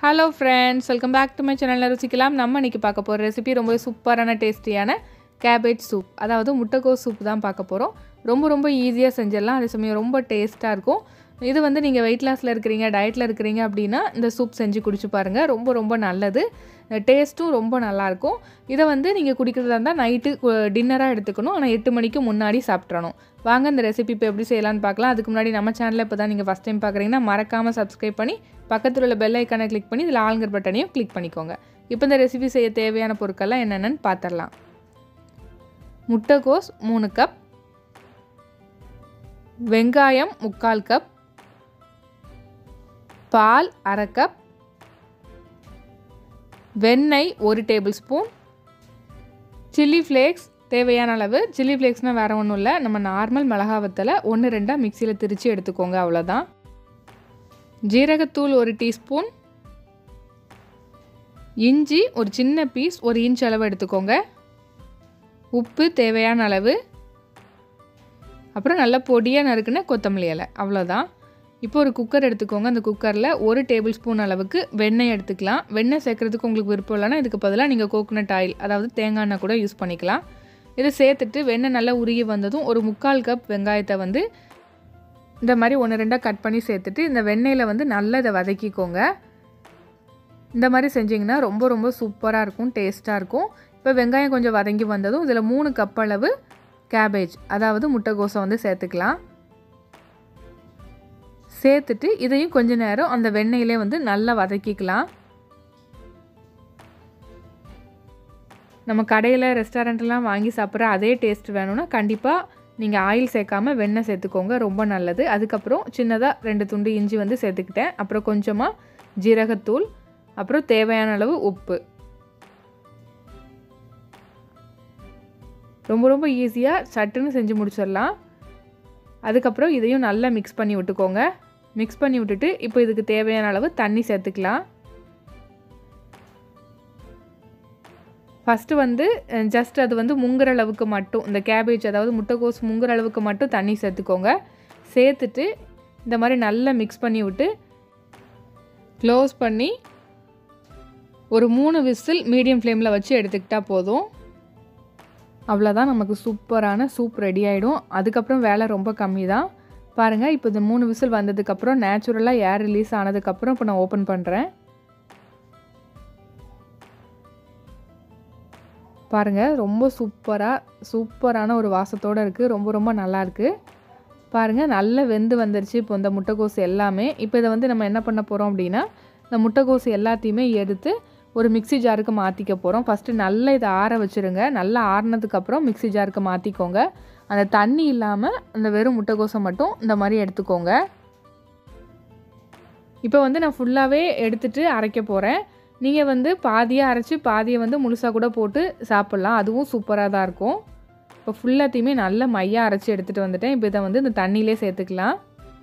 hello friends welcome back to my சேனலில் ருசிக்கலாம் நம்ம இன்றைக்கி பார்க்க போகிற ரெசிபி ரொம்ப சூப்பரான டேஸ்டியான கேபேஜ் சூப் அதாவது முட்டைக்கோஸ் சூப் தான் பார்க்க போகிறோம் ரொம்ப ரொம்ப ஈஸியாக செஞ்சிடலாம் அதே சமயம் ரொம்ப டேஸ்ட்டாக இருக்கும் இது வந்து நீங்கள் வெயிட் லாஸில் இருக்கிறீங்க டயட்டில் இருக்கிறீங்க அப்படின்னா இந்த சூப் செஞ்சு குடிச்சு பாருங்கள் ரொம்ப ரொம்ப நல்லது டேஸ்ட்டும் ரொம்ப நல்லாயிருக்கும் இதை வந்து நீங்கள் குடிக்கிறதா இருந்தால் நைட்டு டின்னராக எடுத்துக்கணும் ஆனால் எட்டு மணிக்கு முன்னாடி சாப்பிட்றணும் வாங்க இந்த ரெசிபி இப்போ எப்படி செய்யலாம்னு பார்க்கலாம் அதுக்கு முன்னாடி நம்ம சேனலில் இப்போ தான் நீங்கள் ஃபஸ்ட் டைம் பார்க்குறீங்கன்னா மறக்காமல் சப்ஸ்கிரைப் பண்ணி பக்கத்தில் உள்ள பெல் ஐக்கானை கிளிக் பண்ணி இதில் ஆளுங்கர் பட்டனையும் கிளிக் பண்ணிக்கோங்க இப்போ இந்த ரெசிபி செய்ய தேவையான பொருட்கள்லாம் என்னென்னு பார்த்துடலாம் முட்டைகோஸ் மூணு கப் வெங்காயம் முக்கால் கப் பால் அரை கப் வெண்ணெய் ஒரு டேபிள் ஸ்பூன் சில்லி ஃப்ளேக்ஸ் தேவையான அளவு சில்லி ஃப்ளேக்ஸ்னால் வேறு ஒன்றும் இல்லை நம்ம நார்மல் மிளகா வத்தலை ஒன்று ரெண்டாக மிக்சியில் திரித்து எடுத்துக்கோங்க அவ்வளோதான் ஜீரகத்தூள் ஒரு டீஸ்பூன் இஞ்சி ஒரு சின்ன பீஸ் ஒரு இன்ச் அளவு எடுத்துக்கோங்க உப்பு தேவையான அளவு அப்புறம் நல்லா பொடியாக நறுக்குன கொத்தமல்லி இலை அவ்வளோதான் இப்போ ஒரு குக்கர் எடுத்துக்கோங்க அந்த குக்கரில் ஒரு டேபிள் ஸ்பூன் அளவுக்கு வெண்ணெய் எடுத்துக்கலாம் வெண்ணெய் சேர்க்குறதுக்கு உங்களுக்கு விருப்பம் இல்லைன்னா இதுக்கு பதிலாக நீங்கள் கோகோனட் ஆயில் அதாவது தேங்காய் எண்ணெய் கூட யூஸ் பண்ணிக்கலாம் இதை சேர்த்துட்டு வெண்ணெய் நல்லா உருகி வந்ததும் ஒரு முக்கால் கப் வெங்காயத்தை வந்து இந்த மாதிரி ஒன்று ரெண்டாக கட் பண்ணி சேர்த்துட்டு இந்த வெண்ணெயில் வந்து நல்லா இதை வதக்கிக்கோங்க இந்த மாதிரி செஞ்சிங்கன்னா ரொம்ப ரொம்ப சூப்பராக இருக்கும் டேஸ்ட்டாக இருக்கும் இப்போ வெங்காயம் கொஞ்சம் வதங்கி வந்ததும் இதில் மூணு கப் அளவு கேபேஜ் அதாவது முட்டைக்கோசை வந்து சேர்த்துக்கலாம் சேர்த்துட்டு இதையும் கொஞ்ச நேரம் அந்த வெண்ணெயிலே வந்து நல்லா வதக்கிக்கலாம் நம்ம கடையில் ரெஸ்டாரண்ட்லாம் வாங்கி சாப்பிட்ற அதே டேஸ்ட் வேணும்னா கண்டிப்பாக நீங்கள் ஆயில் சேர்க்காம வெண்ணெய் சேர்த்துக்கோங்க ரொம்ப நல்லது அதுக்கப்புறம் சின்னதாக ரெண்டு துண்டு இஞ்சி வந்து சேர்த்துக்கிட்டேன் அப்புறம் கொஞ்சமாக ஜீரகத்தூள் அப்புறம் தேவையான அளவு உப்பு ரொம்ப ரொம்ப ஈஸியாக சட்டுன்னு செஞ்சு முடிச்சிடலாம் அதுக்கப்புறம் இதையும் நல்லா மிக்ஸ் பண்ணி விட்டுக்கோங்க மிக்ஸ் பண்ணி விட்டுட்டு இப்போ இதுக்கு தேவையான அளவு தண்ணி சேர்த்துக்கலாம் ஃபஸ்ட்டு வந்து ஜஸ்ட் அது வந்து முங்குற அளவுக்கு மட்டும் இந்த கேபேஜ் அதாவது முட்டைக்கோஸ் முங்குற அளவுக்கு மட்டும் தண்ணி சேர்த்துக்கோங்க சேர்த்துட்டு இந்த மாதிரி நல்லா மிக்ஸ் பண்ணி விட்டு க்ளோஸ் பண்ணி ஒரு மூணு விசில் மீடியம் ஃப்ளேமில் வச்சு எடுத்துக்கிட்டால் போதும் அவ்வளோதான் நமக்கு சூப்பரான சூப் ரெடி ஆகிடும் அதுக்கப்புறம் வேலை ரொம்ப கம்மி தான் பாருங்கள் இப்போ இந்த மூணு விசில் வந்ததுக்கப்புறம் நேச்சுரலாக ஏர் ரிலீஸ் ஆனதுக்கப்புறம் இப்போ நான் ஓப்பன் பண்ணுறேன் பாருங்கள் ரொம்ப சூப்பராக சூப்பரான ஒரு வாசத்தோடு இருக்குது ரொம்ப ரொம்ப நல்லாயிருக்கு பாருங்கள் நல்லா வெந்து வந்துருச்சு இப்போ இந்த முட்டைக்கோஸ் எல்லாமே இப்போ இதை வந்து நம்ம என்ன பண்ண போகிறோம் அப்படின்னா இந்த முட்டைக்கோஸ் எல்லாத்தையுமே எடுத்து ஒரு மிக்சி ஜாருக்கு மாற்றிக்க போகிறோம் ஃபஸ்ட்டு நல்லா இதை ஆற வச்சுருங்க நல்லா ஆறினதுக்கப்புறம் மிக்சி ஜாருக்கு மாற்றிக்கோங்க அந்த தண்ணி இல்லாமல் அந்த வெறும் முட்டைக்கோசை மட்டும் இந்த மாதிரி எடுத்துக்கோங்க இப்போ வந்து நான் ஃபுல்லாகவே எடுத்துகிட்டு அரைக்க போகிறேன் நீங்கள் வந்து பாதியாக அரைச்சி பாதியை வந்து முழுசாக கூட போட்டு சாப்பிட்லாம் அதுவும் சூப்பராக தான் இருக்கும் இப்போ ஃபுல்லாத்தையுமே நல்ல மையாக அரைச்சி எடுத்துகிட்டு வந்துட்டேன் இப்போ இதை வந்து இந்த தண்ணியிலே சேர்த்துக்கலாம்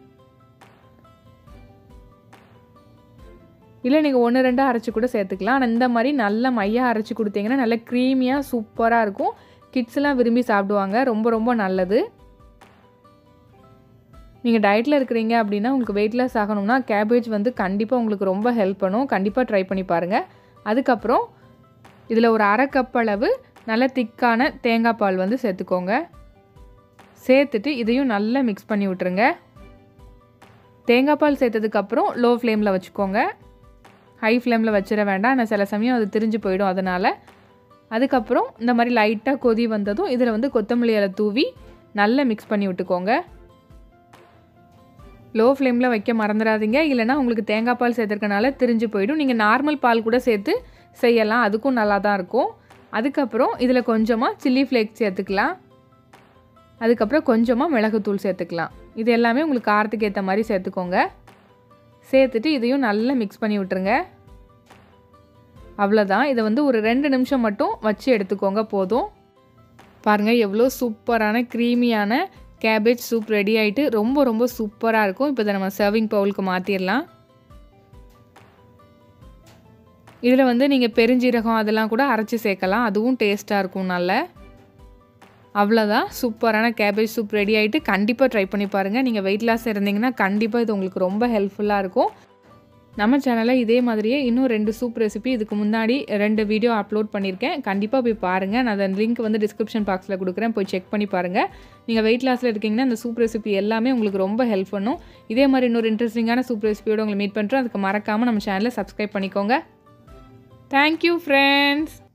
இல்லை நீங்கள் ஒன்று ரெண்டாக அரைச்சி கூட சேர்த்துக்கலாம் ஆனால் இந்த மாதிரி நல்ல மையாக அரைச்சி கொடுத்தீங்கன்னா நல்ல க்ரீமியாக சூப்பராக இருக்கும் கிட்ஸ்லாம் விரும்பி சாப்பிடுவாங்க ரொம்ப ரொம்ப நல்லது நீங்கள் டயட்டில் இருக்கிறீங்க அப்படின்னா உங்களுக்கு வெயிட் லாஸ் ஆகணும்னா கேபேஜ் வந்து கண்டிப்பாக உங்களுக்கு ரொம்ப ஹெல்ப் பண்ணும் கண்டிப்பாக ட்ரை பண்ணி பாருங்கள் அதுக்கப்புறம் இதில் ஒரு அரை கப் அளவு நல்ல திக்கான தேங்காய் பால் வந்து சேர்த்துக்கோங்க சேர்த்துட்டு இதையும் நல்லா மிக்ஸ் பண்ணி விட்டுருங்க தேங்காய் பால் சேர்த்ததுக்கப்புறம் லோ ஃப்ளேமில் வச்சுக்கோங்க ஹை ஃப்ளேமில் வச்சிட வேண்டாம் ஆனால் சில சமயம் அது திரிஞ்சு போயிடும் அதனால் அதுக்கப்புறம் இந்த மாதிரி லைட்டாக கொதி வந்ததும் இதில் வந்து கொத்தமல்லி இலை தூவி நல்லா மிக்ஸ் பண்ணி விட்டுக்கோங்க லோ ஃப்ளேமில் வைக்க மறந்துடாதீங்க இல்லைனா உங்களுக்கு தேங்காய் பால் சேர்த்துருக்கனால திரிஞ்சு போயிடும் நீங்கள் நார்மல் பால் கூட சேர்த்து செய்யலாம் அதுக்கும் நல்லா தான் இருக்கும் அதுக்கப்புறம் இதில் கொஞ்சமாக சில்லி ஃப்ளேக்ஸ் சேர்த்துக்கலாம் அதுக்கப்புறம் கொஞ்சமாக மிளகுத்தூள் சேர்த்துக்கலாம் இது எல்லாமே உங்களுக்கு காரத்துக்கு ஏற்ற மாதிரி சேர்த்துக்கோங்க சேர்த்துட்டு இதையும் நல்லா மிக்ஸ் பண்ணி விட்டுருங்க அவ்வளோதான் இதை வந்து ஒரு ரெண்டு நிமிஷம் மட்டும் வச்சு எடுத்துக்கோங்க போதும் பாருங்கள் எவ்வளோ சூப்பரான க்ரீமியான கேபேஜ் சூப் ரெடி ஆகிட்டு ரொம்ப ரொம்ப சூப்பராக இருக்கும் இப்போ இதை நம்ம சர்விங் பவுலுக்கு மாற்றிடலாம் இதில் வந்து நீங்கள் பெருஞ்சீரகம் அதெல்லாம் கூட அரைச்சி சேர்க்கலாம் அதுவும் டேஸ்ட்டாக இருக்கும் நல்ல அவ்வளோதான் சூப்பரான கேபேஜ் சூப் ரெடி ஆகிட்டு கண்டிப்பாக ட்ரை பண்ணி பாருங்கள் நீங்கள் வெயிட் லாஸ் இருந்தீங்கன்னா கண்டிப்பாக இது உங்களுக்கு ரொம்ப ஹெல்ப்ஃபுல்லாக இருக்கும் நம்ம சேனலில் இதே மாதிரியே இன்னும் ரெண்டு சூப் ரெசிபி இதுக்கு முன்னாடி ரெண்டு வீடியோ அப்லோட் பண்ணியிருக்கேன் கண்டிப்பாக போய் பாருங்கள் நான் அந்த லிங்க் வந்து டிஸ்கிரிப்ஷன் பாக்ஸில் கொடுக்குறேன் போய் செக் பண்ணி பாருங்கள் நீங்கள் வெயிட் லாஸில் இருக்கீங்கன்னா அந்த சூப் ரெசிபி எல்லாமே உங்களுக்கு ரொம்ப ஹெல்ப் பண்ணும் இதே மாதிரி இன்னொரு இன்ட்ரெஸ்டிங்கான சூப் ரெசிபியோட உங்களை மீட் பண்ணுறோம் அதுக்கு மறக்காமல் நம்ம சேனலை சப்ஸ்கிரைப் பண்ணிக்கோங்க தேங்க்யூ ஃப்ரெண்ட்ஸ்